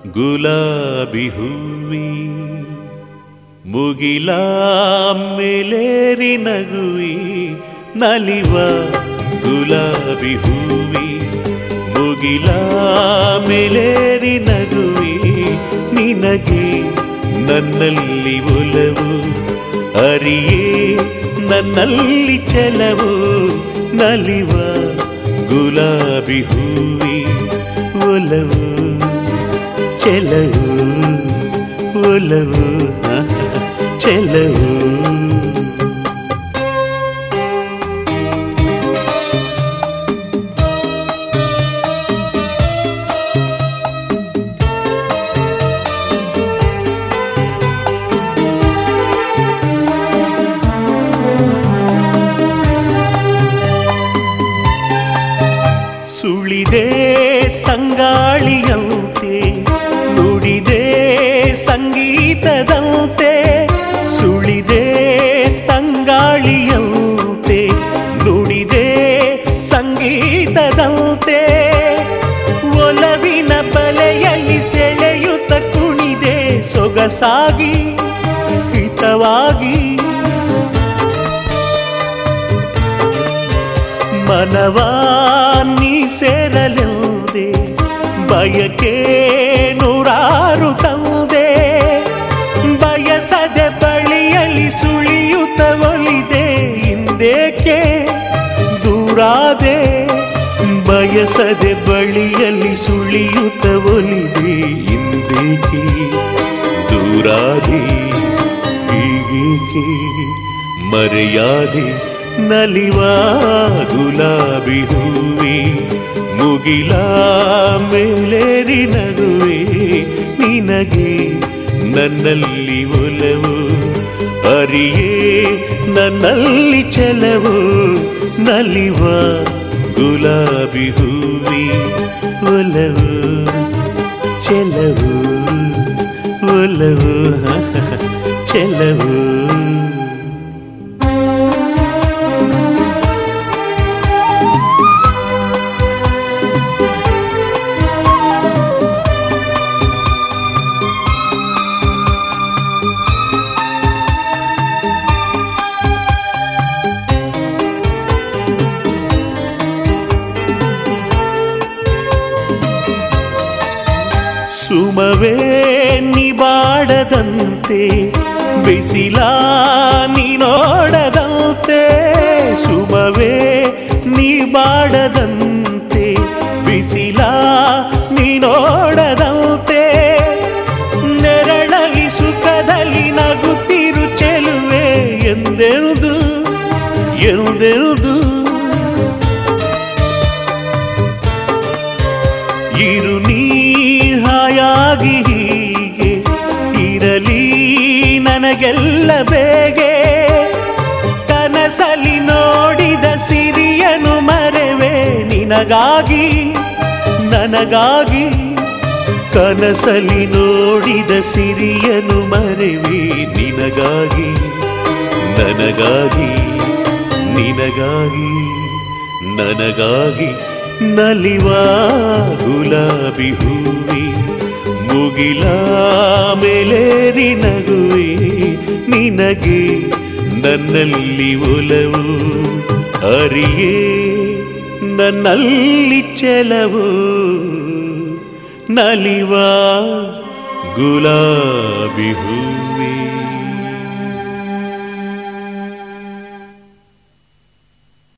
ಗುಲಾಬಿ ಹೂವಿ ಮುಗಿಲ ಮೇಲೇರಿ ನಗುವಿ ನಲಿವ ಗುಲಾಬಿ ಹೂವಿ ಮುಗಿಲ ಮೇಲೇರಿ ನಗುವಿ ನಿನಗೆ ನನ್ನಲ್ಲಿ ಒಲವು ಅರಿಯೇ ನನ್ನಲ್ಲಿ ಚೆಲವು ನಲಿವ ಗುಲಾಬಿ ಹೂವಿ ಒಲವು ಚೆಲವು ಒಲವು ಚೆಲವು ಸುಳಿದೆ ತಂಗಾಳಿಯಂತೆ ನುಡಿದೆ ಸಂಗೀತದಂತೆ ಸುಳಿದೆ ತಂಗಾಳಿಯಂತೆ ನುಡಿದೆ ಸಂಗೀತದಂತೆ ಒಲವಿನ ಬಲೆಯಲ್ಲಿ ಸೆಳೆಯುತ್ತ ಕುಣಿದೆ ಸೊಗಸಾಗಿ ಹಿತವಾಗಿ ಮನವಾ ನೀ ಸೇರಲೆಂದೆ ಬಯಕೆ ನೂರಾರು ತಂದೆ ಬಯಸದೆ ಬಳಿಯಲ್ಲಿ ಸುಳಿಯುತ್ತ ಒಲಿದೆ ಹಿಂದೇಕೆ ದೂರಾದೆ ಬಯಸದೆ ಬಳಿಯಲ್ಲಿ ಸುಳಿಯುತ್ತ ಒಲಿದೆ ಹಿಂದೇಕೆ ದೂರಾದೆ ಹೀಗೇಕೆ ಮರೆಯಾದೆ ನಲಿವ ಗುಲಾಬಿ ಹೂವಿ ಮುಗಿಲ ಮೇಲೇರಿ ನಗುವೆ ನಿನಗೆ ನನ್ನಲ್ಲಿ ಒಲವು ಅರಿಯೇ ನನ್ನಲ್ಲಿ ಚೆಲವು ನಲಿವ ಗುಲಾಬಿ ಹೂವಿ ಒಲವು ಚೆಲವು ಒಲವು ಚೆಲವು ಸುಮವೇ ನಿಬಾಡದಂತೆ ಬಿಸಿಲ ನೀನೋಡದಂತೆ ಸುಮವೇ ನಿಬಾಡದಂತೆ ಬಿಸಿಲ ನೀನೋಡದಂತೆ ನೆರಳಲಿ ಸುಖದಲ್ಲಿ ನಗುತ್ತಿರು ಚೆಲುವೆ ಎಂದೆಂದು ಎಂದೆಂದು ಇರು ನೀ ಹಾಯಾಗಿ ಹೀಗೆ ಇರಲಿ ನನಗೆಲ್ಲ ಬೇಗೆ ಕನಸಲಿ ನೋಡಿದ ಸಿರಿಯನು ಮರೆವೆ ನಿನಗಾಗಿ ನನಗಾಗಿ ಕನಸಲಿ ನೋಡಿದ ಸಿರಿಯನು ಮರೆವೆ ನಿನಗಾಗಿ ನನಗಾಗಿ ನಿನಗಾಗಿ ನನಗಾಗಿ ನಲಿವ ಗುಲಾಬಿ ಹೂವಿ ಮುಗಿಲ ಮೇಲೇರಿ ನಗುವೆ ನಿನಗೆ ನನ್ನಲ್ಲಿ ಒಲವು ಅರಿಯೇ ನನ್ನಲ್ಲಿ ಚೆಲವು ನಲಿವ ಗುಲಾಬಿ ಹೂವಿ